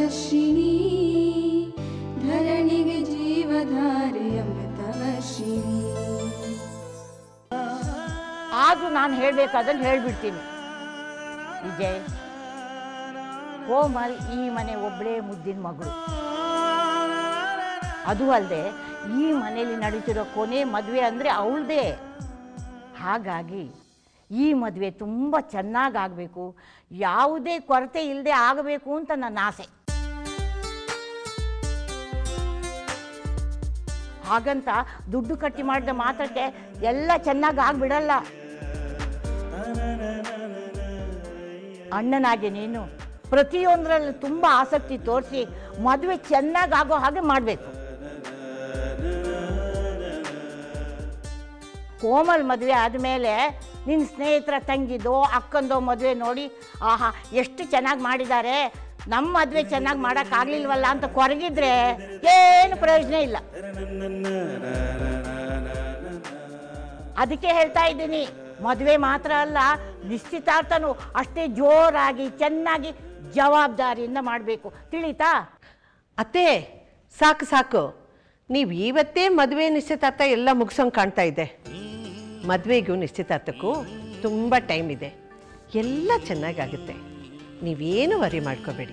ವರ್ಷಿಣಿ ಧರಣಿಗೆ ಜೀವಧಾರೆ ಅಮೃತವರ್ಷಿಣಿ ಆದರೂ ನಾನು ಹೇಳಬೇಕಾದಲ್ಲಿ ಹೇಳ್ಬಿಡ್ತೀನಿ ವಿಜಯ್ ಕೋಮಲ್ ಈ ಮನೆ ಒಬ್ಬಳೇ ಮುದ್ದಿನ ಮಗಳು ಅದು ಅಲ್ಲದೆ ಈ ಮನೆಯಲ್ಲಿ ನಡೀತಿರೋ ಕೊನೆ ಮದುವೆ ಅಂದರೆ ಅವಳದೇ ಹಾಗಾಗಿ ಈ ಮದುವೆ ತುಂಬ ಚೆನ್ನಾಗಿ ಆಗಬೇಕು ಯಾವುದೇ ಕೊರತೆ ಇಲ್ಲದೆ ಆಗಬೇಕು ಅಂತ ನನ್ನ ಆಸೆ ಹಾಗಂತ ದುಡ್ಡು ಕಟ್ಟಿ ಮಾಡಿದ ಮಾತ್ರಕ್ಕೆ ಎಲ್ಲ ಚೆನ್ನಾಗಿ ಆಗ್ಬಿಡಲ್ಲ ಅಣ್ಣನಾಗಿ ನೀನು ಪ್ರತಿಯೊಂದರಲ್ಲಿ ತುಂಬ ಆಸಕ್ತಿ ತೋರಿಸಿ ಮದುವೆ ಚೆನ್ನಾಗಿ ಆಗೋ ಹಾಗೆ ಮಾಡಬೇಕು ಕೋಮಲ್ ಮದುವೆ ಆದಮೇಲೆ ನಿನ್ನ ಸ್ನೇಹಿತರ ತಂಗಿದೋ ಅಕ್ಕಂದೋ ಮದುವೆ ನೋಡಿ ಆಹಾ ಎಷ್ಟು ಚೆನ್ನಾಗಿ ಮಾಡಿದ್ದಾರೆ ನಮ್ಮ ಮದುವೆ ಚೆನ್ನಾಗಿ ಮಾಡೋಕ್ಕಾಗಲಿಲ್ವಲ್ಲ ಅಂತ ಕೊರಗಿದ್ರೆ ಏನು ಪ್ರಯೋಜನ ಇಲ್ಲ ಅದಕ್ಕೆ ಹೇಳ್ತಾ ಇದ್ದೀನಿ ಮದುವೆ ಮಾತ್ರ ಅಲ್ಲ ನಿಶ್ಚಿತಾರ್ಥನೂ ಅಷ್ಟೇ ಜೋರಾಗಿ ಚೆನ್ನಾಗಿ ಜವಾಬ್ದಾರಿಯಿಂದ ಮಾಡಬೇಕು ತಿಳಿತಾ ಅತ್ತೆ ಸಾಕು ಸಾಕು ನೀವು ಇವತ್ತೇ ಮದುವೆ ನಿಶ್ಚಿತಾರ್ಥ ಎಲ್ಲ ಮುಗಿಸೋಂಗೆ ಕಾಣ್ತಾ ಇದೆ ಮದುವೆಗೂ ನಿಶ್ಚಿತಾರ್ಥಕ್ಕೂ ತುಂಬ ಟೈಮ್ ಇದೆ ಎಲ್ಲ ಚೆನ್ನಾಗಾಗುತ್ತೆ ನೀವೇನು ವರಿ ಮಾಡ್ಕೋಬೇಡಿ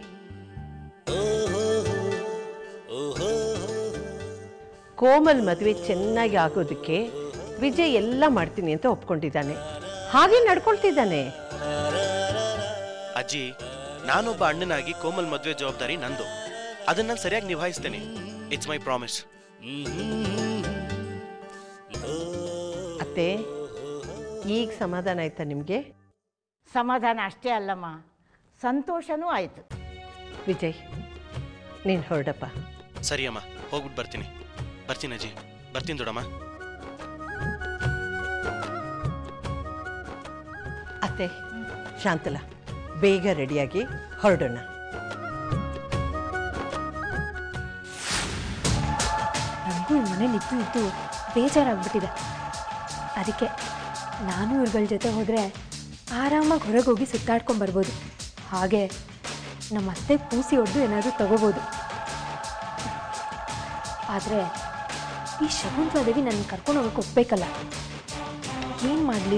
ಕೋಮಲ್ ಮದುವೆ ಚೆನ್ನಾಗಿ ಆಗೋದಕ್ಕೆ ವಿಜಯ್ ಎಲ್ಲ ಮಾಡ್ತೀನಿ ಅಂತ ಒಪ್ಕೊಂಡಿದ್ದಾನೆ ಹಾಗೆ ನಡ್ಕೊಳ್ತಿದ್ದಾನೆ ಅಜ್ಜಿ ನಾನೊಬ್ಬ ಅಣ್ಣನಾಗಿ ಕೋಮಲ್ ಮದುವೆ ಜವಾಬ್ದಾರಿ ನಂದು ಅದನ್ನ ನಾನು ಸರಿಯಾಗಿ ನಿಭಾಯಿಸ್ತೇನೆ ಇಟ್ಸ್ ಮೈ ಪ್ರಾಮಿಸ್ ಅತ್ತೆ ಈಗ ಸಮಾಧಾನ ಆಯ್ತಾ ನಿಮಗೆ ಸಮಾಧಾನ ಅಷ್ಟೇ ಅಲ್ಲಮ್ಮ ಸಂತೋಷನೂ ಆಯಿತು ವಿಜಯ್ ನೀನು ಹೊರಡಪ್ಪ ಸರಿ ಅಮ್ಮ ಹೋಗ್ಬಿಟ್ಟು ಬರ್ತೀನಿ ಬರ್ತೀನಿ ಅಜ್ಜಿ ಬರ್ತೀನಿ ದೊಡಮ್ಮ ಅತ್ತೆ ಶಾಂತಲ ಬೇಗ ರೆಡಿಯಾಗಿ ಹೊರಡೋಣ ನನಗೂ ಈ ಮನೇಲಿ ಇದ್ದು ಇದ್ದು ಬೇಜಾರಾಗ್ಬಿಟ್ಟಿದೆ ಅದಕ್ಕೆ ನಾನು ಇವ್ರುಗಳ ಜೊತೆ ಹೋದರೆ ಆರಾಮಾಗಿ ಹೊರಗೆ ಹೋಗಿ ಸುತ್ತಾಡ್ಕೊಂಡು ಬರ್ಬೋದು ಹಾಗೆ ನಮ್ಮ ಅತ್ತೆ ಕೂಸಿ ಹೊಡೆದು ಏನಾದರೂ ತಗೋಬೋದು ಆದರೆ ಈ ಶಕುಂತಲಾದೇವಿ ನನ್ನ ಕರ್ಕೊಂಡು ಹೋಗಕ್ಕೆ ಒಪ್ಬೇಕಲ್ಲ ಏನು ಮಾಡಲಿ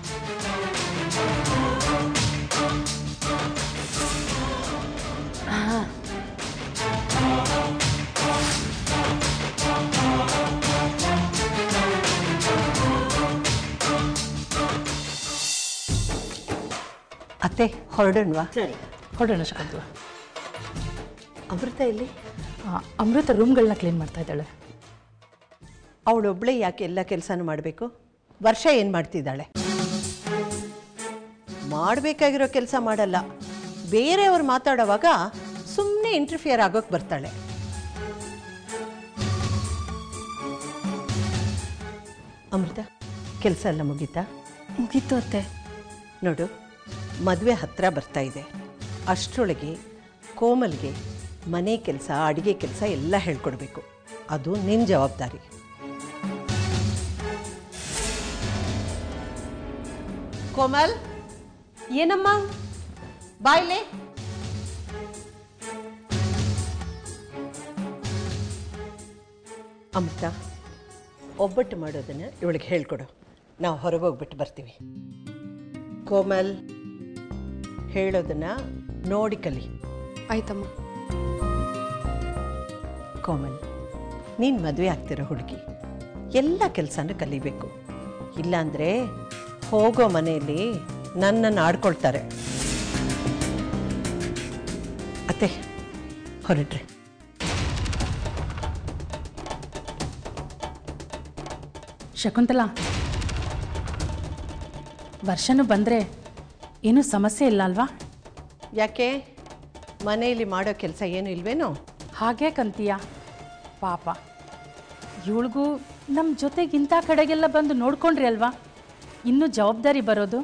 ಹಾಂ ಅತ್ತೆ ಹೊರಡೋಣವಾ ಸರಿ ಹೊರಡೋಣ ಶಕುಂತಲ ಅಮೃತ ಇಲ್ಲಿ ಆ, ಅಮೃತ ರೂಮ್ಗಳನ್ನ ಕ್ಲೀನ್ ಮಾಡ್ತಾ ಇದ್ದಾಳೆ ಅವಳೊಬ್ಳೆ ಯಾಕೆ ಎಲ್ಲ ಕೆಲಸನೂ ಮಾಡಬೇಕು ವರ್ಷ ಏನು ಮಾಡ್ತಿದ್ದಾಳೆ ಮಾಡಬೇಕಾಗಿರೋ ಕೆಲಸ ಮಾಡಲ್ಲ ಬೇರೆಯವ್ರು ಮಾತಾಡೋವಾಗ ಸುಮ್ಮನೆ ಇಂಟರ್ಫಿಯರ್ ಆಗೋಕೆ ಬರ್ತಾಳೆ ಅಮೃತ ಕೆಲಸ ಎಲ್ಲ ಮುಗೀತಾ ಮುಗೀತು ಅತ್ತೆ ನೋಡು ಮದುವೆ ಹತ್ತಿರ ಬರ್ತಾ ಇದೆ ಅಷ್ಟರೊಳಗೆ ಕೋಮಲ್ಗೆ ಮನೆ ಕೆಲಸ ಅಡುಗೆ ಕೆಲಸ ಎಲ್ಲ ಹೇಳ್ಕೊಡ್ಬೇಕು ಅದು ನಿನ್ನ ಜವಾಬ್ದಾರಿ ಕೋಮಲ್ ಏನಮ್ಮ ಬಾಯ್ಲೆ ಅಮೃತ ಒಬ್ಬಟ್ಟು ಮಾಡೋದನ್ನು ಇವಳಿಗೆ ಹೇಳ್ಕೊಡು ನಾವು ಹೊರಗೆ ಹೋಗ್ಬಿಟ್ಟು ಬರ್ತೀವಿ ಕೋಮಲ್ ಹೇಳೋದನ್ನ ನೋಡಿ ಕಲಿ ಆಯ್ತಮ್ಮ ಕೋಮಲ್ ನೀನು ಮದುವೆ ಆಗ್ತಿರೋ ಹುಡುಗಿ ಎಲ್ಲ ಕೆಲಸನೂ ಕಲಿಬೇಕು ಇಲ್ಲಾಂದರೆ ಹೋಗೋ ಮನೆಯಲ್ಲಿ ನನ್ನನ್ನು ಆಡ್ಕೊಳ್ತಾರೆ ಅತ್ತೆ ಹೊರಡ್ರಿ ಶಕುಂತಲ ವರ್ಷನೂ ಬಂದರೆ ಏನೂ ಸಮಸ್ಯೆ ಇಲ್ಲ ಅಲ್ವಾ ಯಾಕೆ ಮನೆಯಲ್ಲಿ ಮಾಡೋ ಕೆಲಸ ಏನು ಇಲ್ವೇನೋ ಹಾಗೆ ಕಂತೀಯ ಪಾಪ ಇವಳಿಗೂ ನಮ್ಮ ಜೊತೆಗಿಂತ ಕಡೆಗೆಲ್ಲ ಬಂದು ನೋಡ್ಕೊಂಡ್ರಿ ಅಲ್ವಾ ಇನ್ನೂ ಜವಾಬ್ದಾರಿ ಬರೋದು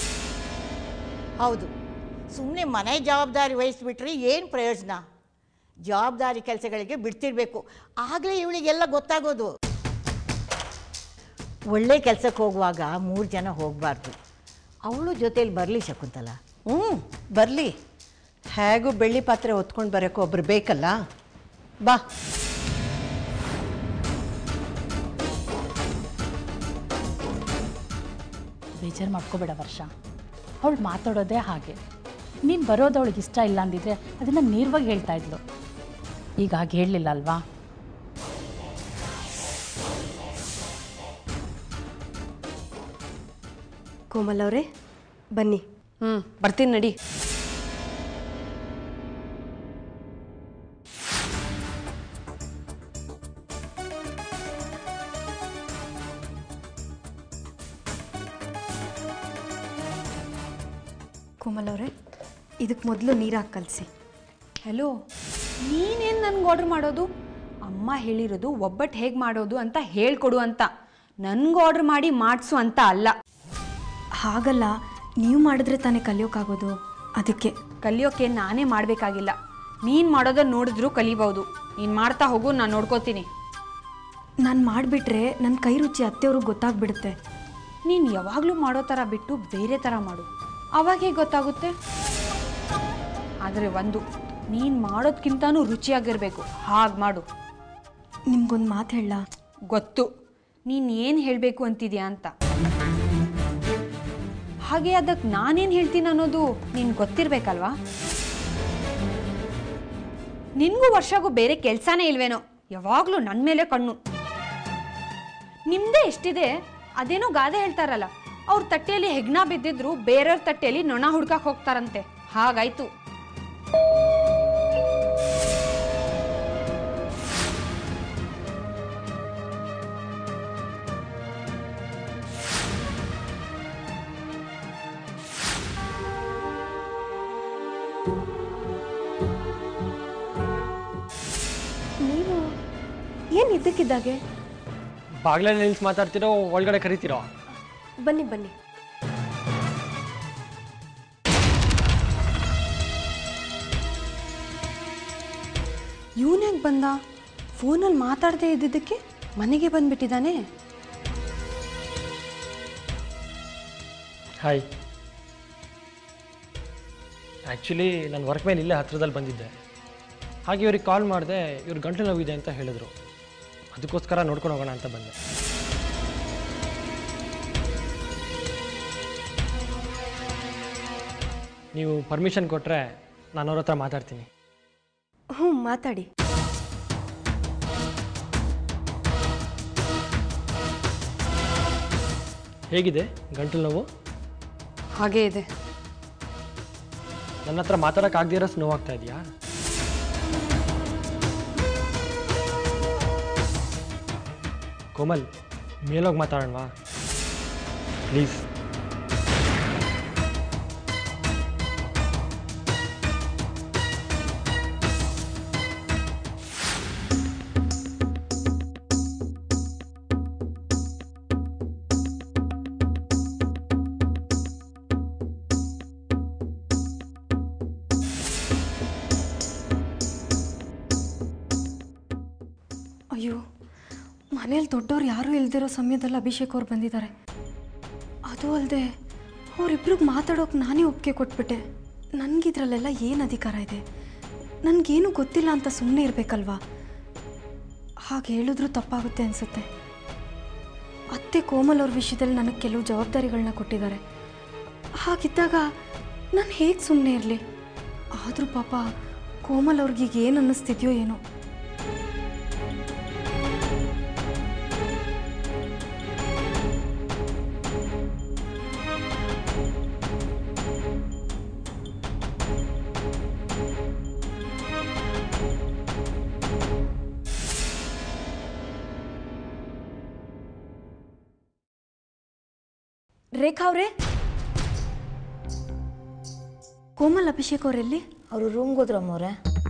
ಹೌದು ಸುಮ್ಮನೆ ಮನೆ ಜವಾಬ್ದಾರಿ ವಹಿಸ್ಬಿಟ್ರೆ ಏನು ಪ್ರಯೋಜನ ಜವಾಬ್ದಾರಿ ಕೆಲಸಗಳಿಗೆ ಬಿಡ್ತಿರ್ಬೇಕು ಆಗಲೇ ಇವಳಿಗೆಲ್ಲ ಗೊತ್ತಾಗೋದು ಒಳ್ಳೆ ಕೆಲಸಕ್ಕೆ ಹೋಗುವಾಗ ಮೂರು ಜನ ಹೋಗಬಾರ್ದು ಅವಳು ಜೊತೇಲಿ ಬರಲಿ ಶಕುಂತಲ ಹ್ಞೂ ಬರಲಿ ಹೇಗೂ ಬೆಳ್ಳಿ ಪಾತ್ರೆ ಹೊತ್ಕೊಂಡು ಬರೋಕ್ಕೆ ಒಬ್ರು ಬೇಕಲ್ಲ ಬಾ ಬೇಜಾರು ಮಾಡ್ಕೋಬೇಡ ವರ್ಷ ಅವಳು ಮಾತಾಡೋದೇ ಹಾಗೆ ನೀನು ಬರೋದು ಅವಳಿಗೆ ಇಷ್ಟ ಇಲ್ಲ ಅಂದಿದ್ರೆ ಅದನ್ನು ನೇರವಾಗಿ ಹೇಳ್ತಾ ಇದ್ಲು ಈಗ ಹಾಗೆ ಹೇಳಲಿಲ್ಲ ಅಲ್ವಾ ಕೋಮಲ್ ಅವರೇ ಬನ್ನಿ ಹ್ಞೂ ಬರ್ತೀನಿ ನಡಿ ಕೋಮಲ್ ಅವರೇ ಇದಕ್ಕೆ ಮೊದಲು ನೀರು ಹಾಕಿ ಕಲಸಿ ಹಲೋ ನೀನೇನು ನನಗೆ ಆರ್ಡ್ರ್ ಮಾಡೋದು ಅಮ್ಮ ಹೇಳಿರೋದು ಒಬ್ಬಟ್ಟು ಹೇಗೆ ಮಾಡೋದು ಅಂತ ಹೇಳ್ಕೊಡು ಅಂತ ನನಗೆ ಆರ್ಡ್ರ್ ಮಾಡಿ ಮಾಡಿಸು ಅಂತ ಅಲ್ಲ ಹಾಗಲ್ಲ ನೀವು ಮಾಡಿದ್ರೆ ತಾನೇ ಕಲಿಯೋಕ್ಕಾಗೋದು ಅದಕ್ಕೆ ಕಲಿಯೋಕೆ ನಾನೇ ಮಾಡಬೇಕಾಗಿಲ್ಲ ನೀನು ಮಾಡೋದನ್ನ ನೋಡಿದ್ರೂ ಕಲಿಬಹುದು ನೀನು ಮಾಡ್ತಾ ಹೋಗು ನಾನು ನೋಡ್ಕೋತೀನಿ ನಾನು ಮಾಡಿಬಿಟ್ರೆ ನನ್ನ ಕೈ ರುಚಿ ಅತ್ತೆಯವ್ರಿಗೆ ಗೊತ್ತಾಗ್ಬಿಡುತ್ತೆ ನೀನು ಯಾವಾಗಲೂ ಮಾಡೋ ಥರ ಬಿಟ್ಟು ಬೇರೆ ಥರ ಮಾಡು ಅವಾಗ ಹೇಗೆ ಗೊತ್ತಾಗುತ್ತೆ ಆದರೆ ಒಂದು ನೀನು ಮಾಡೋದ್ಕಿಂತನೂ ರುಚಿಯಾಗಿರಬೇಕು ಹಾಗೆ ಮಾಡು ನಿಮ್ಗೊಂದು ಮಾತು ಹೇಳ ಗೊತ್ತು ನೀನು ಏನು ಹೇಳಬೇಕು ಅಂತಿದ್ಯಾ ಅಂತ ಹಾಗೆ ಅದಕ್ಕೆ ನಾನೇನು ಹೇಳ್ತೀನಿ ಅನ್ನೋದು ನಿನ್ಗೆ ಗೊತ್ತಿರಬೇಕಲ್ವಾ ನಿನಗೂ ವರ್ಷಗೂ ಬೇರೆ ಕೆಲಸನೇ ಇಲ್ವೇನೋ ಯಾವಾಗಲೂ ನನ್ನ ಮೇಲೆ ಕಣ್ಣು ನಿಮ್ಮದೇ ಎಷ್ಟಿದೆ ಅದೇನೋ ಗಾದೆ ಹೇಳ್ತಾರಲ್ಲ ಅವ್ರ ತಟ್ಟೆಯಲ್ಲಿ ಹೆಗ್ಣ ಬಿದ್ದಿದ್ರು ಬೇರೆಯವ್ರ ತಟ್ಟೆಯಲ್ಲಿ ನೊಣ ಹುಡ್ಕಕ್ಕೆ ಹೋಗ್ತಾರಂತೆ ಹಾಗಾಯ್ತು ನೀವು ಏನು ಇದ್ದಕ್ಕಿದ್ದಾಗೆ ಬಾಗ್ಲಲ್ಲಿ ನಿಲ್ಸಿ ಮಾತಾಡ್ತಿರೋ ಒಳಗಡೆ ಕರಿತೀರೋ ಬನ್ನಿ ಬನ್ನಿ ಇವನ್ಯಾಕೆ ಬಂದ ಫೋನಲ್ಲಿ ಮಾತಾಡದೇ ಇದ್ದಿದ್ದಕ್ಕೆ ಮನೆಗೆ ಬಂದ್ಬಿಟ್ಟಿದ್ದಾನೆ ಹಾಯ್ ಆ್ಯಕ್ಚುಲಿ ನಾನು ವರ್ಕ್ ಮೇಲೆ ಇಲ್ಲೇ ಹತ್ರದಲ್ಲಿ ಬಂದಿದ್ದೆ ಹಾಗೆ ಇವ್ರಿಗೆ ಕಾಲ್ ಮಾಡಿದೆ ಇವ್ರು ಗಂಟಲು ನೋವಿದೆ ಅಂತ ಹೇಳಿದ್ರು ಅದಕ್ಕೋಸ್ಕರ ನೋಡ್ಕೊಂಡು ಹೋಗೋಣ ಅಂತ ಬಂದೆ ನೀವು ಪರ್ಮಿಷನ್ ಕೊಟ್ಟರೆ ನಾನು ಅವ್ರ ಹತ್ರ ಮಾತಾಡ್ತೀನಿ ಹ್ಞೂ ಮಾತಾಡಿ ಹೇಗಿದೆ ಗಂಟಲು ನೋವು ಹಾಗೇ ಇದೆ ನನ್ನ ಹತ್ರ ಮಾತಾಡೋಕ್ಕಾಗದೇ ನೋವಾಗ್ತಾ ಇದೆಯಾ ಕೋಮಲ್ ಮೇಲೋಗಿ ಮಾತಾಡೋಣವಾ ಪ್ಲೀಸ್ ಅಯ್ಯೋ ಮನೇಲಿ ದೊಡ್ಡವ್ರು ಯಾರೂ ಇಲ್ದಿರೋ ಸಮಯದಲ್ಲಿ ಅಭಿಷೇಕ್ ಅವ್ರು ಬಂದಿದ್ದಾರೆ ಅದು ಅಲ್ಲದೆ ಅವರಿಬ್ರಿಗೆ ಮಾತಾಡೋಕೆ ನಾನೇ ಒಪ್ಪಿಗೆ ಕೊಟ್ಬಿಟ್ಟೆ ನನಗಿದ್ರಲ್ಲೆಲ್ಲ ಏನು ಅಧಿಕಾರ ಇದೆ ನನಗೇನು ಗೊತ್ತಿಲ್ಲ ಅಂತ ಸುಮ್ಮನೆ ಇರಬೇಕಲ್ವಾ ಹಾಗೆ ಹೇಳಿದ್ರೂ ತಪ್ಪಾಗುತ್ತೆ ಅನಿಸುತ್ತೆ ಅತ್ತೆ ಕೋಮಲ್ ಅವ್ರ ವಿಷಯದಲ್ಲಿ ನನಗೆ ಕೆಲವು ಜವಾಬ್ದಾರಿಗಳನ್ನ ಕೊಟ್ಟಿದ್ದಾರೆ ಹಾಗಿದ್ದಾಗ ನಾನು ಹೇಗೆ ಸುಮ್ಮನೆ ಇರಲಿ ಆದರೂ ಪಾಪ ಕೋಮಲ್ ಅವ್ರಿಗೀಗ ಏನು ಅನ್ನಿಸ್ತಿದ್ಯೋ ಏನೋ ರೇಖಾ ಅವರೇ ಕೋಮಲ್ ಅಭಿಷೇಕ್ ಅವರೆಲ್ಲಿ ಅವರು ರೂಮ್ಗೆ ಹೋದ್ರಮ್ಮವ್ರೆ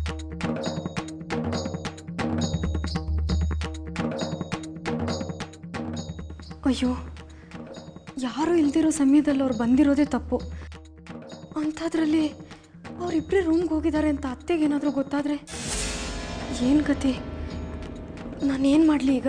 ಅಯ್ಯೋ ಯಾರೂ ಇಲ್ದಿರೋ ಸಮಯದಲ್ಲಿ ಅವ್ರು ಬಂದಿರೋದೇ ತಪ್ಪು ಅಂಥದ್ರಲ್ಲಿ ಅವರಿಬ್ಬರೇ ರೂಮ್ಗೆ ಹೋಗಿದ್ದಾರೆ ಅಂತ ಅತ್ತೆಗೇನಾದರೂ ಗೊತ್ತಾದರೆ ಏನು ಗತಿ ನಾನೇನು ಮಾಡಲಿ ಈಗ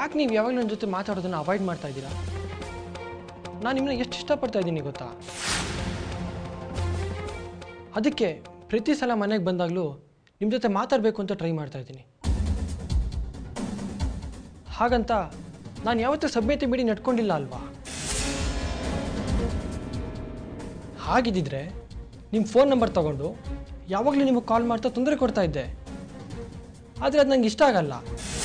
ಯಾಕೆ ನೀವು ಯಾವಾಗ ನನ್ನ ಜೊತೆ ಮಾತಾಡೋದನ್ನು ಅವಾಯ್ಡ್ ಮಾಡ್ತಾ ಇದ್ದೀರಾ ನಾನು ನಿಮ್ಮನ್ನ ಎಷ್ಟು ಇಷ್ಟಪಡ್ತಾ ಇದ್ದೀನಿ ಗೊತ್ತಾ ಅದಕ್ಕೆ ಪ್ರತಿ ಸಲ ಮನೆಗೆ ಬಂದಾಗಲೂ ನಿಮ್ಮ ಜೊತೆ ಮಾತಾಡಬೇಕು ಅಂತ ಟ್ರೈ ಮಾಡ್ತಾ ಇದ್ದೀನಿ ಹಾಗಂತ ನಾನು ಯಾವತ್ತೂ ಸಭ್ಯತೆ ಬಿಡಿ ನಡ್ಕೊಂಡಿಲ್ಲ ಅಲ್ವಾ ಹಾಗಿದ್ದಿದ್ರೆ ನಿಮ್ಮ ಫೋನ್ ನಂಬರ್ ತಗೊಂಡು ಯಾವಾಗಲೂ ನಿಮಗೆ ಕಾಲ್ ಮಾಡ್ತಾ ತೊಂದರೆ ಕೊಡ್ತಾ ಇದ್ದೆ ಆದರೆ ಅದು ನಂಗೆ ಇಷ್ಟ ಆಗಲ್ಲ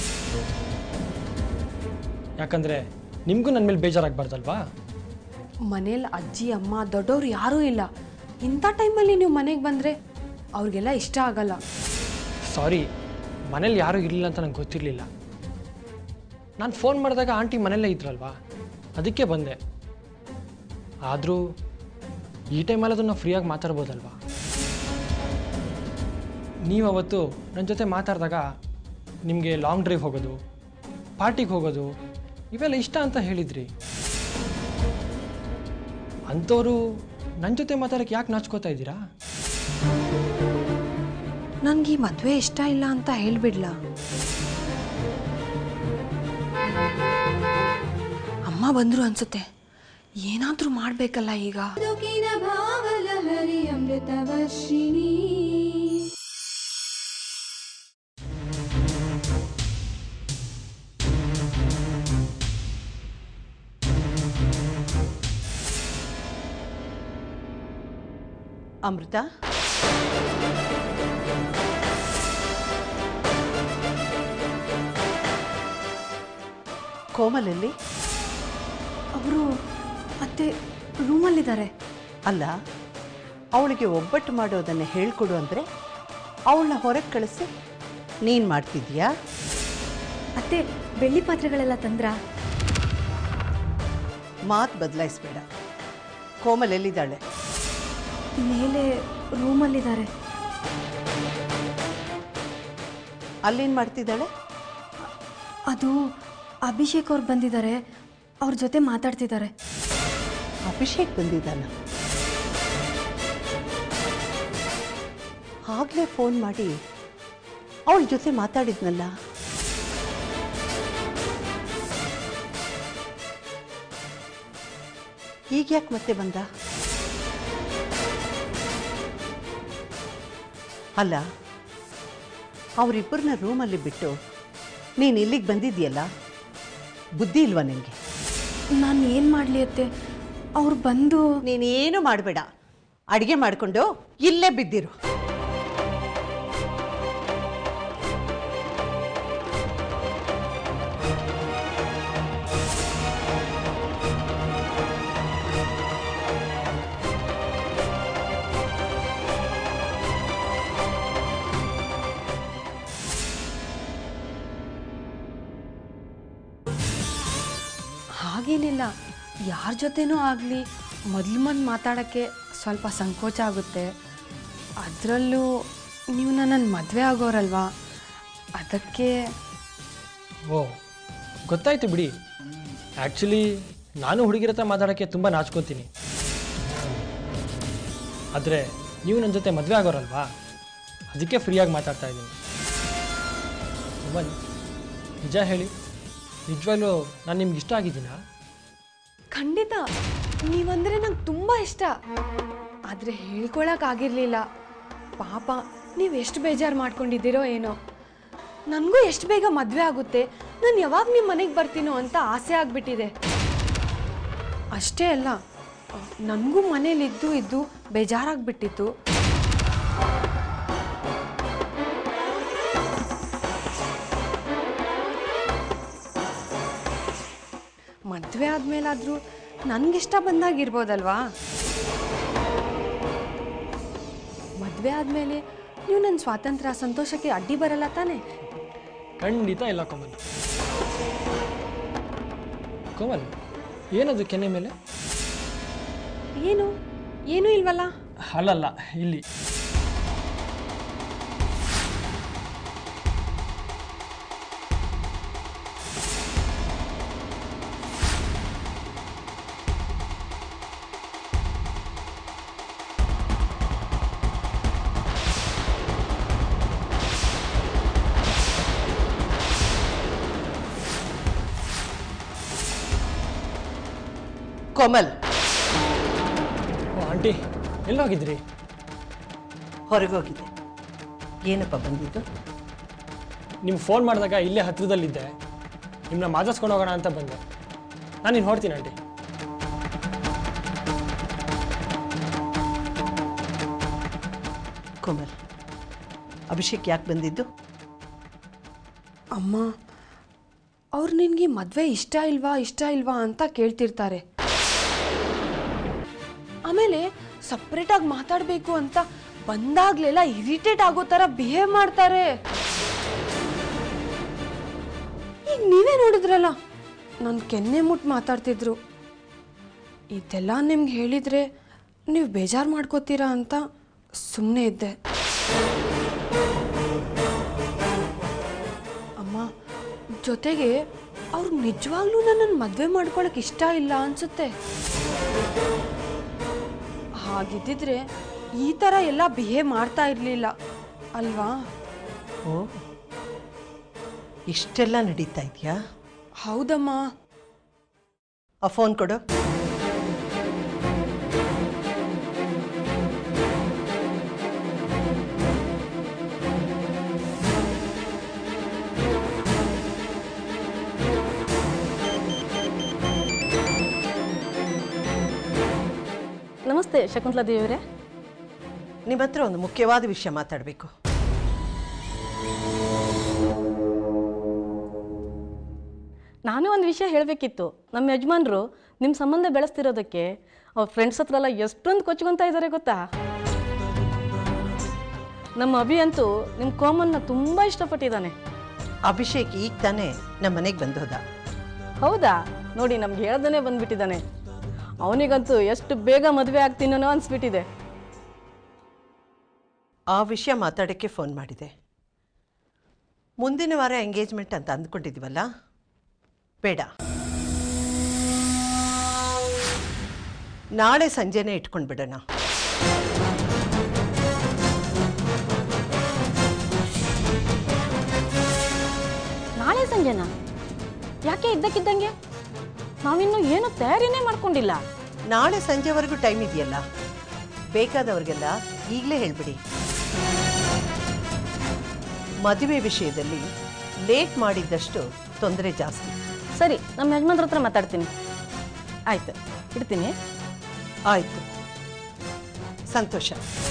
ಯಾಕಂದರೆ ನಿಮಗೂ ನನ್ನ ಮೇಲೆ ಬೇಜಾರಾಗಬಾರ್ದಲ್ವಾ ಮನೇಲಿ ಅಜ್ಜಿ ಅಮ್ಮ ದೊಡ್ಡವ್ರು ಯಾರೂ ಇಲ್ಲ ಇಂಥ ಟೈಮಲ್ಲಿ ನೀವು ಮನೆಗೆ ಬಂದರೆ ಅವ್ರಿಗೆಲ್ಲ ಇಷ್ಟ ಆಗಲ್ಲ ಸಾರಿ ಮನೇಲಿ ಯಾರೂ ಇರಲಿಲ್ಲ ಅಂತ ನಂಗೆ ಗೊತ್ತಿರಲಿಲ್ಲ ನಾನು ಫೋನ್ ಮಾಡಿದಾಗ ಆಂಟಿ ಮನೆಯಲ್ಲೇ ಇದ್ರಲ್ವಾ ಅದಕ್ಕೆ ಬಂದೆ ಆದರೂ ಈ ಟೈಮಲ್ಲಿ ಅದನ್ನು ಫ್ರೀಯಾಗಿ ಮಾತಾಡ್ಬೋದಲ್ವಾ ನೀವು ಅವತ್ತು ನನ್ನ ಜೊತೆ ಮಾತಾಡಿದಾಗ ನಿಮಗೆ ಲಾಂಗ್ ಡ್ರೈವ್ ಹೋಗೋದು ಪಾರ್ಟಿಗೆ ಹೋಗೋದು ಇವೆಲ್ಲ ಇಷ್ಟ ಅಂತ ಹೇಳಿದ್ರಿ ಅಂಥವರು ನನ್ನ ಜೊತೆ ಮಾತಾಡೋಕ್ಕೆ ಯಾಕೆ ನಾಚ್ಕೋತಾ ಇದ್ದೀರಾ ನನಗೆ ಈ ಮದುವೆ ಇಷ್ಟ ಇಲ್ಲ ಅಂತ ಹೇಳ್ಬಿಡ್ಲಾ ಅಮ್ಮ ಬಂದರು ಅನ್ಸುತ್ತೆ ಏನಾದರೂ ಮಾಡಬೇಕಲ್ಲ ಈಗ ಬದುಕಿನ ಭಾವಲಹರಿ ಅಮೃತವರ್ಷಿಣಿ ಅಮೃತ ಕೋಮಲಲ್ಲಿ ಅವರು ಮತ್ತೆ ರೂಮಲ್ಲಿದ್ದಾರೆ ಅಲ್ಲ ಅವಳಿಗೆ ಒಬ್ಬಟ್ಟು ಮಾಡೋದನ್ನು ಹೇಳ್ಕೊಡು ಅಂದರೆ ಅವಳನ್ನ ಹೊರಗೆ ಕಳಿಸಿ ನೀನು ಮಾಡ್ತಿದ್ಯಾ ಅತ್ತೆ ಬೆಳ್ಳಿ ಪಾತ್ರೆಗಳೆಲ್ಲ ತಂದ್ರಾ ಮಾತು ಬದಲಾಯಿಸ್ಬೇಡ ಕೋಮಲ್ ಎಲ್ಲಿದ್ದಾಳೆ ಮೇಲೆ ರೂಮಲ್ಲಿದ್ದಾರೆ ಅಲ್ಲೇನು ಮಾಡ್ತಿದ್ದಾಳೆ ಅದು ಅಭಿಷೇಕ್ ಅವ್ರು ಬಂದಿದ್ದಾರೆ ಅವ್ರ ಜೊತೆ ಮಾತಾಡ್ತಿದ್ದಾರೆ ಅಭಿಷೇಕ್ ಬಂದಿದ್ದಾನ ಆಗಲೇ ಫೋನ್ ಮಾಡಿ ಅವಳ ಜೊತೆ ಮಾತಾಡಿದ್ನಲ್ಲ ಈಗ ಯಾಕೆ ಮತ್ತೆ ಬಂದ ಅಲ್ಲ ಅವರಿಬ್ಬರನ್ನ ರೂಮಲ್ಲಿ ಬಿಟ್ಟು ನೀನು ಇಲ್ಲಿಗೆ ಬಂದಿದ್ಯಲ್ಲ ಬುದ್ಧಿ ಇಲ್ವಾ ನಿನಗೆ ನಾನು ಏನು ಮಾಡಲಿ ಅತ್ತೆ ಅವ್ರು ಬಂದು ನೀನೇನು ಮಾಡಬೇಡ ಅಡುಗೆ ಮಾಡಿಕೊಂಡು ಇಲ್ಲೇ ಬಿದ್ದಿರು ಹಾಗೇನಿಲ್ಲ ಯಾರ ಜೊತೆನೂ ಆಗಲಿ ಮೊದಲು ಮೊದಲು ಮಾತಾಡೋಕ್ಕೆ ಸ್ವಲ್ಪ ಸಂಕೋಚ ಆಗುತ್ತೆ ಅದರಲ್ಲೂ ನೀವು ನನ್ನ ಮದುವೆ ಆಗೋರಲ್ವಾ ಅದಕ್ಕೆ ಓ ಗೊತ್ತಾಯ್ತು ಬಿಡಿ ಆ್ಯಕ್ಚುಲಿ ನಾನು ಹುಡುಗಿರ ಹತ್ರ ಮಾತಾಡೋಕ್ಕೆ ತುಂಬ ನಾಚ್ಕೋತೀನಿ ಆದರೆ ನೀವು ನನ್ನ ಜೊತೆ ಮದುವೆ ಆಗೋರಲ್ವಾ ಅದಕ್ಕೆ ಫ್ರೀಯಾಗಿ ಮಾತಾಡ್ತಾ ಇದ್ದೀನಿ ಸುಮನ್ ನಿಜ ಹೇಳಿ ನಿಜವಾಗ್ಲೂ ನಾನು ನಿಮ್ಗೆ ಇಷ್ಟ ಆಗಿದ್ದೀನಾ ಖಂಡಿತ ನೀವಂದರೆ ನಂಗೆ ತುಂಬ ಇಷ್ಟ ಆದರೆ ಹೇಳ್ಕೊಳಕ್ಕಾಗಿರಲಿಲ್ಲ ಪಾಪ ನೀವು ಎಷ್ಟು ಬೇಜಾರು ಮಾಡ್ಕೊಂಡಿದ್ದೀರೋ ಏನೋ ನನಗೂ ಎಷ್ಟು ಬೇಗ ಮದುವೆ ಆಗುತ್ತೆ ನಾನು ಯಾವಾಗ ನಿಮ್ಮ ಮನೆಗೆ ಬರ್ತೀನೋ ಅಂತ ಆಸೆ ಆಗಿಬಿಟ್ಟಿದೆ ಅಷ್ಟೇ ಅಲ್ಲ ನನಗೂ ಮನೇಲಿದ್ದು ಇದ್ದು ಬೇಜಾರಾಗ್ಬಿಟ್ಟಿತ್ತು ಮದುವೆ ಆದಮೇಲಾದರೂ ನನಗಿಷ್ಟ ಬಂದಾಗಿರ್ಬೋದಲ್ವಾ ಮದುವೆ ಆದಮೇಲೆ ನೀವು ನನ್ನ ಸ್ವಾತಂತ್ರ್ಯ ಸಂತೋಷಕ್ಕೆ ಅಡ್ಡಿ ಬರಲ್ಲ ತಾನೇ ಖಂಡಿತ ಇಲ್ಲ ಕೋಮಲ್ ಕೋಮಲ್ ಏನದು ಕೆನೆ ಮೇಲೆ ಏನು ಏನೂ ಇಲ್ವಲ್ಲ ಅಲ್ಲಲ್ಲ ಇಲ್ಲಿ ಕೋಮಲ್ ಓ ಆಂಟಿ ಎಲ್ಲೋಗಿದ್ರಿ ಹೊರಗೋಗಿದೆ ಏನಪ್ಪ ಬಂದಿದ್ದು ನಿಮ್ಗೆ ಫೋನ್ ಮಾಡಿದಾಗ ಇಲ್ಲೇ ಹತ್ರದಲ್ಲಿದ್ದೆ ನಿಮ್ಮನ್ನ ಮಾತಾಡ್ಸ್ಕೊಂಡು ಹೋಗೋಣ ಅಂತ ಬಂದೆ ನಾನು ಇನ್ನು ಹೊಡ್ತೀನಿ ಆಂಟಿ ಕೋಮಲ್ ಅಭಿಷೇಕ್ ಯಾಕೆ ಬಂದಿದ್ದು ಅಮ್ಮ ಅವ್ರು ನಿನಗೆ ಮದುವೆ ಇಷ್ಟ ಇಲ್ವಾ ಇಷ್ಟ ಇಲ್ವಾ ಅಂತ ಕೇಳ್ತಿರ್ತಾರೆ ಆಮೇಲೆ ಸಪ್ರೇಟಾಗಿ ಮಾತಾಡಬೇಕು ಅಂತ ಬಂದಾಗ್ಲೆಲ್ಲ ಇರಿಟೇಟ್ ಆಗೋ ಥರ ಬಿಹೇವ್ ಮಾಡ್ತಾರೆ ಈಗ ನೀವೇ ನೋಡಿದ್ರಲ್ಲ ನನ್ನ ಕೆನ್ನೆ ಮುಟ್ಟು ಮಾತಾಡ್ತಿದ್ರು ಇದೆಲ್ಲ ನಿಮ್ಗೆ ಹೇಳಿದರೆ ನೀವು ಬೇಜಾರು ಮಾಡ್ಕೋತೀರಾ ಅಂತ ಸುಮ್ಮನೆ ಇದ್ದೆ ಅಮ್ಮ ಜೊತೆಗೆ ಅವ್ರು ನಿಜವಾಗ್ಲೂ ನನ್ನನ್ನು ಮದುವೆ ಮಾಡ್ಕೊಳಕ್ ಇಷ್ಟ ಇಲ್ಲ ಅನ್ಸುತ್ತೆ ಹಾಗಿದ್ದಿದ್ರೆ ಈ ಥರ ಎಲ್ಲ ಬಿಹೇವ್ ಮಾಡ್ತಾ ಇರಲಿಲ್ಲ ಅಲ್ವಾ ಓ ಇಷ್ಟೆಲ್ಲ ನಡೀತಾ ಇದೆಯಾ ಹೌದಮ್ಮ ಆ ಫೋನ್ ಕೊಡು ನಮಸ್ತೆ ಶಕುಂತಲಾ ದೇವಿಯವರೇ ನಿಮ್ಮ ಹತ್ರ ಒಂದು ಮುಖ್ಯವಾದ ವಿಷಯ ಮಾತಾಡಬೇಕು ನಾನೇ ಒಂದು ವಿಷಯ ಹೇಳಬೇಕಿತ್ತು ನಮ್ಮ ಯಜಮಾನರು ನಿಮ್ಮ ಸಂಬಂಧ ಬೆಳೆಸ್ತಿರೋದಕ್ಕೆ ಅವ್ರ ಫ್ರೆಂಡ್ಸ್ ಹತ್ರ ಎಲ್ಲ ಎಷ್ಟೊಂದು ಕೊಚ್ಕೊತಾ ಇದ್ದಾರೆ ಗೊತ್ತಾ ನಮ್ಮ ಅಭಿ ಅಂತೂ ನಿಮ್ಮ ಕೋಮನ್ನ ತುಂಬ ಇಷ್ಟಪಟ್ಟಿದ್ದಾನೆ ಅಭಿಷೇಕ್ ಈಗ ತಾನೇ ನಮ್ಮ ಮನೆಗೆ ಬಂದೋದ ಹೌದಾ ನೋಡಿ ನಮ್ಗೆ ಹೇಳ್ದೇ ಬಂದ್ಬಿಟ್ಟಿದ್ದಾನೆ ಅವನಿಗಂತೂ ಎಷ್ಟು ಬೇಗ ಮದುವೆ ಆಗ್ತೀನೋ ಅನ್ಸ್ಬಿಟ್ಟಿದೆ ಆ ವಿಷಯ ಮಾತಾಡೋಕ್ಕೆ ಫೋನ್ ಮಾಡಿದೆ ಮುಂದಿನ ವಾರ ಎಂಗೇಜ್ಮೆಂಟ್ ಅಂತ ಅಂದ್ಕೊಂಡಿದ್ದೀವಲ್ಲ ಬೇಡ ನಾಳೆ ಸಂಜೆನೇ ಇಟ್ಕೊಂಡು ಬಿಡೋಣ ನಾಳೆ ಸಂಜೆನಾ ಯಾಕೆ ಇದ್ದಕ್ಕಿದ್ದಂಗೆ ನಾವಿನ್ನೂ ಏನು ತಯಾರಿನೇ ಮಾಡ್ಕೊಂಡಿಲ್ಲ ನಾಳೆ ಸಂಜೆವರೆಗೂ ಟೈಮ್ ಇದೆಯಲ್ಲ ಬೇಕಾದವ್ರಿಗೆಲ್ಲ ಈಗಲೇ ಹೇಳ್ಬಿಡಿ ಮದುವೆ ವಿಷಯದಲ್ಲಿ ಲೇಟ್ ಮಾಡಿದ್ದಷ್ಟು ತೊಂದರೆ ಜಾಸ್ತಿ ಸರಿ ನಮ್ಮ ಯಜಮಾನ್ರ ಹತ್ರ ಮಾತಾಡ್ತೀನಿ ಆಯ್ತು ಇಡ್ತೀನಿ ಆಯಿತು ಸಂತೋಷ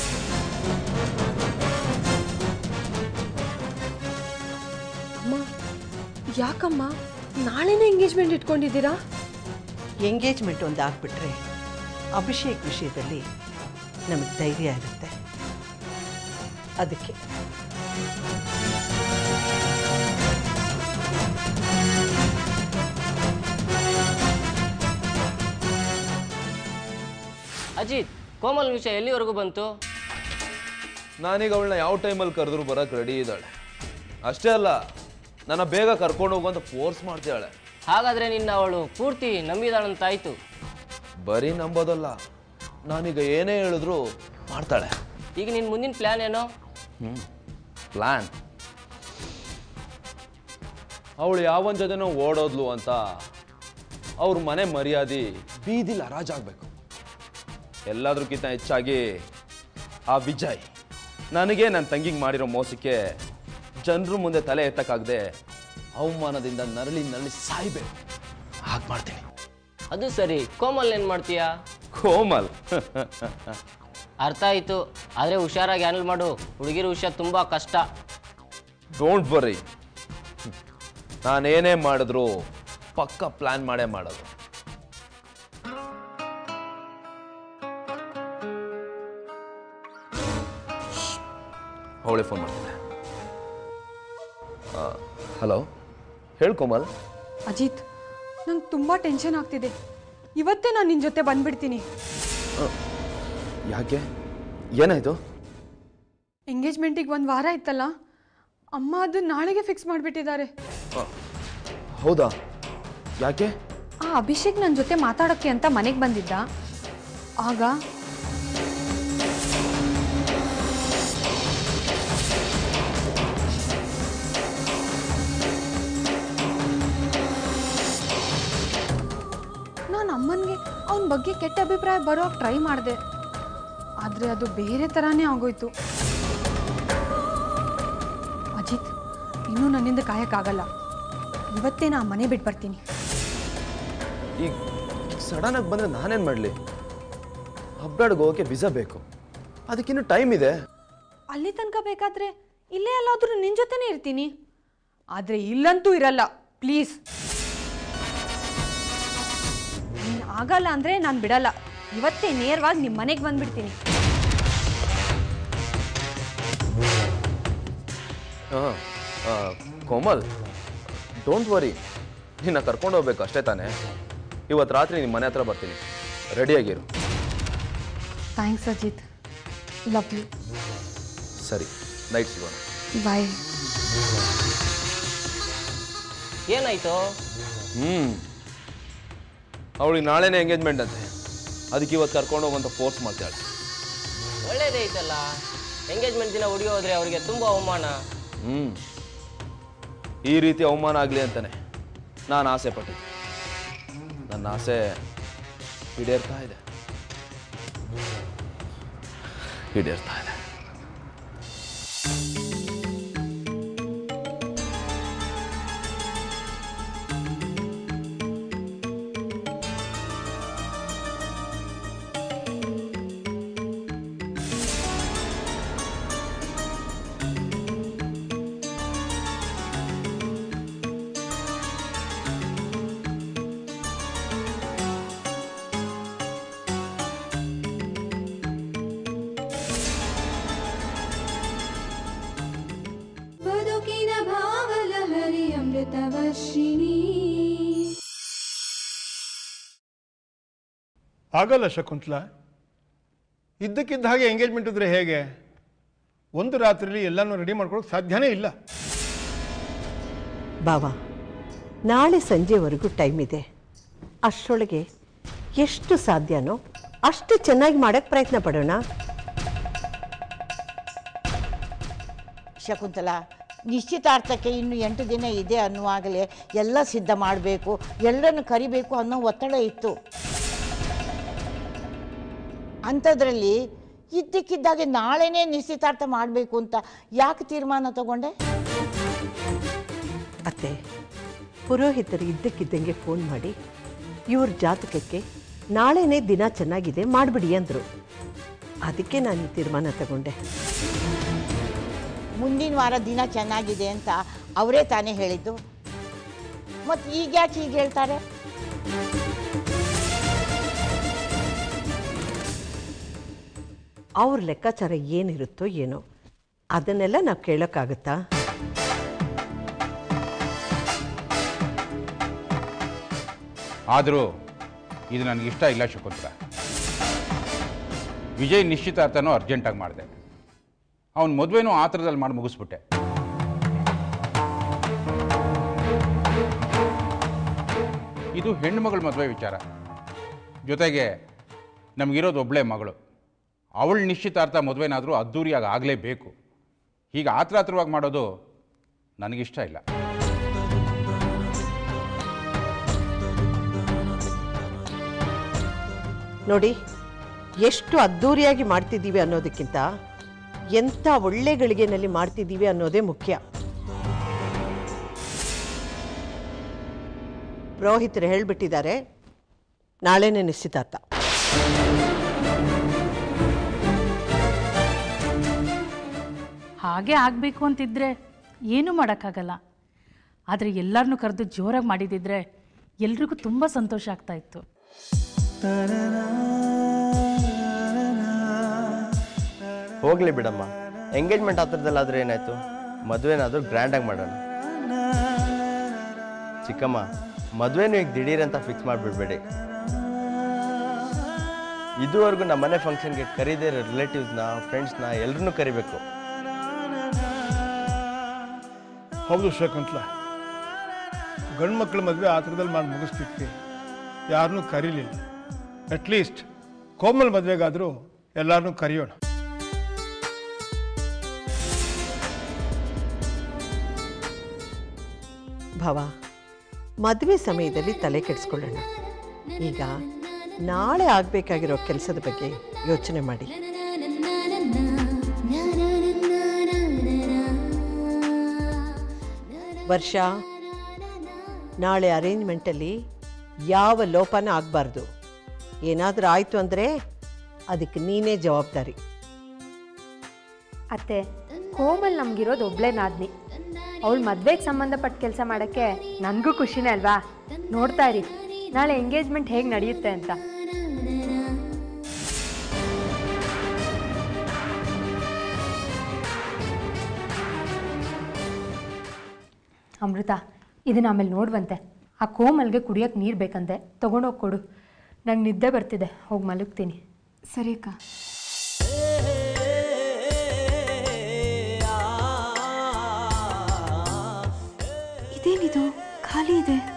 ಅಮ್ಮ ಯಾಕಮ್ಮ ನಾಳೆನೇ ಎಂಗೇಜ್ಮೆಂಟ್ ಇಟ್ಕೊಂಡಿದ್ದೀರಾ ಎಂಗೇಜ್ಮೆಂಟ್ ಒಂದು ಆಗ್ಬಿಟ್ರೆ ಅಭಿಷೇಕ್ ವಿಷಯದಲ್ಲಿ ನಮಗೆ ಧೈರ್ಯ ಇರುತ್ತೆ ಅದಕ್ಕೆ ಅಜಿತ್ ಕೋಮಲ್ ವಿಷಯ ಎಲ್ಲಿವರೆಗೂ ಬಂತು ನಾನೀಗ ಅವಳನ್ನ ಯಾವ ಟೈಮಲ್ಲಿ ಕರೆದ್ರು ಬರಕ್ಕೆ ರೆಡಿ ಇದ್ದಾಳೆ ಅಷ್ಟೇ ಅಲ್ಲ ನನ್ನ ಬೇಗ ಕರ್ಕೊಂಡು ಹೋಗು ಅಂತ ಫೋರ್ಸ್ ಮಾಡ್ತಾಳೆ ಹಾಗಾದ್ರೆ ನಿನ್ನ ಅವಳು ಪೂರ್ತಿ ನಂಬಿದಾಳಂತಾಯ್ತು ಬರೀ ನಂಬೋದಲ್ಲ ನಾನೀಗ ಏನೇ ಹೇಳಿದ್ರು ಮಾಡ್ತಾಳೆ ಈಗ ನಿನ್ನ ಮುಂದಿನ ಪ್ಲ್ಯಾನ್ ಏನೋ ಹ್ಞೂ ಪ್ಲ್ಯಾನ್ ಅವಳು ಯಾವನ ಜೊತೆನೋ ಓಡೋದ್ಲು ಅಂತ ಅವ್ರ ಮನೆ ಮರ್ಯಾದೆ ಬೀದಿಲಿ ಹರಾಜಾಗಬೇಕು ಎಲ್ಲದಕ್ಕಿಂತ ಹೆಚ್ಚಾಗಿ ಆ ವಿಜಯ್ ನನಗೆ ನನ್ನ ತಂಗಿಗೆ ಮಾಡಿರೋ ಮೋಸಕ್ಕೆ ಜನರು ಮುಂದೆ ತಲೆ ಎತ್ತಕ್ಕಾಗದೆ ಅವಮಾನದಿಂದ ನರಳಿ ನರಳಿ ಸಾಯ್ಬೇಕು ಹಾಗೆ ಮಾಡ್ತೀನಿ ಅದು ಸರಿ ಕೋಮಲ್ ಏನು ಮಾಡ್ತೀಯಾ ಕೋಮಲ್ ಅರ್ಥ ಆಯಿತು ಆದರೆ ಹುಷಾರಾಗಿ ಹ್ಯಾಂಡಲ್ ಮಾಡು ಹುಡುಗಿರ ವಿಷಯ ತುಂಬ ಕಷ್ಟ ಡೋಂಟ್ ವರಿ ನಾನೇನೇ ಮಾಡಿದ್ರು ಪಕ್ಕ ಪ್ಲಾನ್ ಮಾಡೇ ಮಾಡೋದು ಅವಳೆ ಫೋನ್ ಮಾಡ್ತಿದ್ದೆ ಹಲೋ ಹೇಳು ಕೋಮಲ್ ಅಜಿತ್ ನಂಗೆ ತುಂಬ ಟೆನ್ಷನ್ ಆಗ್ತಿದೆ ಇವತ್ತೇ ನಾನು ನಿನ್ನ ಜೊತೆ ಬಂದ್ಬಿಡ್ತೀನಿ ಯಾಕೆ ಏನಾಯ್ತು ಎಂಗೇಜ್ಮೆಂಟಿಗೆ ಒಂದು ವಾರ ಇತ್ತಲ್ಲ ಅಮ್ಮ ಅದನ್ನ ನಾಳೆಗೆ ಫಿಕ್ಸ್ ಮಾಡಿಬಿಟ್ಟಿದ್ದಾರೆ ಹೌದಾ ಯಾಕೆ ಆ ಅಭಿಷೇಕ್ ನನ್ನ ಜೊತೆ ಮಾತಾಡೋಕ್ಕೆ ಅಂತ ಮನೆಗೆ ಬಂದಿದ್ದ ಆಗ ನಾನು ಅಮ್ಮನಿಗೆ ಅವ್ನು ನಿಮ್ಮ ಬಗ್ಗೆ ಕೆಟ್ಟ ಅಭಿಪ್ರಾಯ ಬರೋಕೆ ಟ್ರೈ ಮಾಡಿದೆ ಆದರೆ ಅದು ಬೇರೆ ಥರನೇ ಆಗೋಯ್ತು ಅಜಿತ್ ಇನ್ನೂ ನನ್ನಿಂದ ಕಾಯಕ್ಕಾಗಲ್ಲ ಇವತ್ತೇ ನಾ ಮನೆ ಬಿಟ್ಟು ಬರ್ತೀನಿ ಈಗ ಸಡನ್ ಆಗಿ ಬಂದ್ರೆ ನಾನೇನ್ ಮಾಡ್ಲಿ ಹಬ್ಬಾಡ್ಗೆ ಹೋಗಕ್ಕೆ ವಿಸಾ ಬೇಕು ಅದಕ್ಕಿನ್ನೂ ಟೈಮ್ ಇದೆ ಅಲ್ಲಿ ತನಕ ಬೇಕಾದ್ರೆ ಇಲ್ಲೇ ಎಲ್ಲಾದರೂ ನಿನ್ನ ಜೊತೆನೇ ಇರ್ತೀನಿ ಆದರೆ ಇಲ್ಲಂತೂ ಇರಲ್ಲ ಪ್ಲೀಸ್ ನೀನು ಆಗಲ್ಲ ಅಂದರೆ ನಾನು ಬಿಡಲ್ಲ ಇವತ್ತೇ ನೇರವಾಗಿ ನಿಮ್ಮ ಮನೆಗೆ ಬಂದ್ಬಿಡ್ತೀನಿ ಹಾಂ ಕೋಮಲ್ ಡೋಂಟ್ ವರಿ ನಿನ್ನ ಕರ್ಕೊಂಡು ಹೋಗ್ಬೇಕು ಅಷ್ಟೇ ತಾನೇ ಇವತ್ತು ರಾತ್ರಿ ನಿಮ್ಮ ಮನೆ ಹತ್ರ ಬರ್ತೀನಿ ರೆಡಿಯಾಗಿರು ಥ್ಯಾಂಕ್ಸ್ ಅಜಿತ್ ಲವ್ ಯು ಸರಿ ನೈಟ್ ಸಿಗೋಣ ಬಾಯ್ ಏನಾಯ್ತು ಹ್ಞೂ ಅವಳಿಗೆ ನಾಳೆನೇ ಎಂಗೇಜ್ಮೆಂಟ್ ಅಂತೆ ಅದಕ್ಕೆ ಇವತ್ತು ಕರ್ಕೊಂಡು ಹೋಗುವಂತ ಫೋರ್ಸ್ ಮಾಡ್ತಾಳೆ ಒಳ್ಳೇದೇ ಐತಲ್ಲ ಎಂಗೇಜ್ಮೆಂಟ್ ದಿನ ಹುಡುಗಿ ಹೋದ್ರೆ ಅವರಿಗೆ ತುಂಬ ಅವಮಾನ ಹ್ಞೂ ಈ ರೀತಿ ಅವಮಾನ ಆಗಲಿ ಅಂತಾನೆ ನಾನು ಆಸೆ ಪಟ್ಟಿದ್ದೆ ನನ್ನ ಆಸೆ ಈಡೇರ್ತಾ ಇದೆ ಈಡೇರ್ತಾ ಇದೆ ಬದುಕಿನ ಭಾವಲಹರಿ ಅಮೃತವರ್ಷಿಣಿ ಆಗಲ್ಲ ಶಕುಂತಲ ಇದ್ದಕ್ಕಿದ್ದ ಹಾಗೆ ಎಂಗೇಜ್ಮೆಂಟ್ ಇದ್ರೆ ಹೇಗೆ ಒಂದು ರಾತ್ರಿಲಿ ಎಲ್ಲನೂ ರೆಡಿ ಮಾಡ್ಕೊಳ್ಳೋಕೆ ಸಾಧ್ಯನೇ ಇಲ್ಲ ಬಾವಾ ನಾಳೆ ಸಂಜೆವರೆಗೂ ಟೈಮ್ ಇದೆ ಅಷ್ಟರೊಳಗೆ ಎಷ್ಟು ಸಾಧ್ಯನೋ ಅಷ್ಟು ಚೆನ್ನಾಗಿ ಮಾಡೋಕ್ಕೆ ಪ್ರಯತ್ನ ಪಡೋಣ ಶಕುಂತಲ ನಿಶ್ಚಿತಾರ್ಥಕ್ಕೆ ಇನ್ನು ಎಂಟು ದಿನ ಇದೆ ಅನ್ನುವಾಗಲೇ ಎಲ್ಲ ಸಿದ್ಧ ಮಾಡಬೇಕು ಎಲ್ಲರನ್ನು ಕರಿಬೇಕು ಅನ್ನೋ ಒತ್ತಡ ಇತ್ತು ಅಂಥದ್ರಲ್ಲಿ ಇದ್ದಕ್ಕಿದ್ದಾಗೆ ನಾಳೆನೇ ನಿಶ್ಚಿತಾರ್ಥ ಮಾಡಬೇಕು ಅಂತ ಯಾಕೆ ತೀರ್ಮಾನ ತಗೊಂಡೆ ಅತ್ತೆ ಪುರೋಹಿತರು ಇದ್ದಕ್ಕಿದ್ದಂಗೆ ಫೋನ್ ಮಾಡಿ ಇವ್ರ ಜಾತಕಕ್ಕೆ ನಾಳೆನೇ ದಿನ ಚೆನ್ನಾಗಿದೆ ಮಾಡಿಬಿಡಿ ಅಂದರು ಅದಕ್ಕೆ ನಾನು ಈ ತೀರ್ಮಾನ ತಗೊಂಡೆ ಮುಂದಿನ ವಾರ ದಿನ ಚೆನ್ನಾಗಿದೆ ಅಂತ ಅವರೇ ತಾನೇ ಹೇಳಿದ್ದು ಮತ್ತು ಈಗ ಯಾಕೆ ಹೀಗೆ ಹೇಳ್ತಾರೆ ಅವ್ರ ಲೆಕ್ಕಾಚಾರ ಏನಿರುತ್ತೋ ಏನೋ ಅದನ್ನೆಲ್ಲ ನಾವು ಕೇಳೋಕ್ಕಾಗತ್ತಾ ಆದರೂ ಇದು ನನಗೆ ಇಷ್ಟ ಇಲ್ಲ ಶಕುಂತಲ ವಿಜಯ್ ನಿಶ್ಚಿತಾರ್ಥನೂ ಅರ್ಜೆಂಟಾಗಿ ಮಾಡಿದೆ ಅವನ ಮದುವೆನೂ ಆ ಥರದಲ್ಲಿ ಮಾಡಿ ಮುಗಿಸ್ಬಿಟ್ಟೆ ಇದು ಹೆಣ್ಣುಮಗಳ ಮದುವೆ ವಿಚಾರ ಜೊತೆಗೆ ನಮಗಿರೋದು ಒಬ್ಬಳೇ ಮಗಳು ಅವಳ ನಿಶ್ಚಿತಾರ್ಥ ಮದುವೆನಾದರೂ ಅದ್ಧೂರಿಯಾಗಿ ಆಗಲೇಬೇಕು ಹೀಗೆ ಆತ್ರ ಆತ್ರವಾಗಿ ಮಾಡೋದು ನನಗಿಷ್ಟ ಇಲ್ಲ ನೋಡಿ ಎಷ್ಟು ಅದ್ಧೂರಿಯಾಗಿ ಮಾಡ್ತಿದ್ದೀವಿ ಅನ್ನೋದಕ್ಕಿಂತ ಎಂಥ ಒಳ್ಳೆ ಗಳಿಗೆನಲ್ಲಿ ಮಾಡ್ತಿದ್ದೀವಿ ಅನ್ನೋದೇ ಮುಖ್ಯ ಪುರೋಹಿತರು ಹೇಳಿಬಿಟ್ಟಿದ್ದಾರೆ ನಾಳೆನೇ ನಿಶ್ಚಿತಾರ್ಥ ಹಾಗೆ ಆಗಬೇಕು ಅಂತಿದ್ರೆ ಏನೂ ಮಾಡೋಕ್ಕಾಗಲ್ಲ ಆದರೆ ಎಲ್ಲರನ್ನೂ ಕರೆದು ಜೋರಾಗಿ ಮಾಡಿದಿದ್ರೆ ಎಲ್ರಿಗೂ ತುಂಬ ಸಂತೋಷ ಆಗ್ತಾ ಇತ್ತು ಹೋಗ್ಲಿ ಬಿಡಮ್ಮ ಎಂಗೇಜ್ಮೆಂಟ್ ಹತ್ರದಲ್ಲಾದ್ರೆ ಏನಾಯ್ತು ಮದುವೆನಾದ್ರೂ ಗ್ರ್ಯಾಂಡಾಗಿ ಮಾಡೋಣ ಚಿಕ್ಕಮ್ಮ ಮದುವೆನೂ ಈಗ ದಿಢೀರ್ ಅಂತ ಫಿಕ್ಸ್ ಮಾಡಿಬಿಡ್ಬೇಡಿ ಇದುವರೆಗೂ ನಮ್ಮ ಮನೆ ಫಂಕ್ಷನ್ಗೆ ಕರೀದೇ ಇರೋ ರಿಲೇಟಿವ್ಸ್ನ ಫ್ರೆಂಡ್ಸ್ನ ಎಲ್ಲರನ್ನೂ ಕರಿಬೇಕು ಹೌದು ಶಕುಂತಲ ಗಂಡು ಮಕ್ಕಳ ಮದುವೆ ಆ ಥರದಲ್ಲಿ ಮಾಡಿ ಮುಗಿಸ್ಲಿಕ್ಕೆ ಯಾರನ್ನೂ ಕರೀಲಿಲ್ಲ ಅಟ್ಲೀಸ್ಟ್ ಕೋಮಲ್ ಮದುವೆಗಾದರೂ ಎಲ್ಲರನ್ನೂ ಕರೆಯೋಣ ಭವ ಮದುವೆ ಸಮಯದಲ್ಲಿ ತಲೆ ಕೆಡಿಸ್ಕೊಳ್ಳೋಣ ಈಗ ನಾಳೆ ಆಗಬೇಕಾಗಿರೋ ಕೆಲಸದ ಬಗ್ಗೆ ಯೋಚನೆ ಮಾಡಿ ವರ್ಷ ನಾಳೆ ಅರೇಂಜ್ಮೆಂಟಲ್ಲಿ ಯಾವ ಲೋಪನ ಆಗಬಾರ್ದು ಏನಾದರೂ ಆಯಿತು ಅಂದರೆ ಅದಕ್ಕೆ ನೀನೇ ಜವಾಬ್ದಾರಿ ಅತ್ತೆ ಕೋಮಲ್ ನಮಗಿರೋದು ಒಬ್ಳೇ ನಾದ್ನಿ ಅವಳು ಮದ್ವೆಗೆ ಸಂಬಂಧಪಟ್ಟ ಕೆಲಸ ಮಾಡೋಕ್ಕೆ ನನಗೂ ಖುಷಿನೇ ಅಲ್ವಾ ನೋಡ್ತಾ ಇರಿ ನಾಳೆ ಎಂಗೇಜ್ಮೆಂಟ್ ಹೇಗೆ ನಡೆಯುತ್ತೆ ಅಂತ ಅಮೃತ ಇದನ್ನ ಆಮೇಲೆ ನೋಡುವಂತೆ ಆ ಕೋಮಲ್ಗೆ ಕುಡಿಯೋಕ್ಕೆ ನೀರು ಬೇಕಂತೆ ತೊಗೊಂಡೋಗಿ ಕೊಡು ನಂಗೆ ನಿದ್ದೆ ಬರ್ತಿದೆ ಹೋಗಿ ಮಲಗ್ತೀನಿ ಸರಿ ಅಕ್ಕ ಇದೇನಿದು ಖಾಲಿ ಇದೆ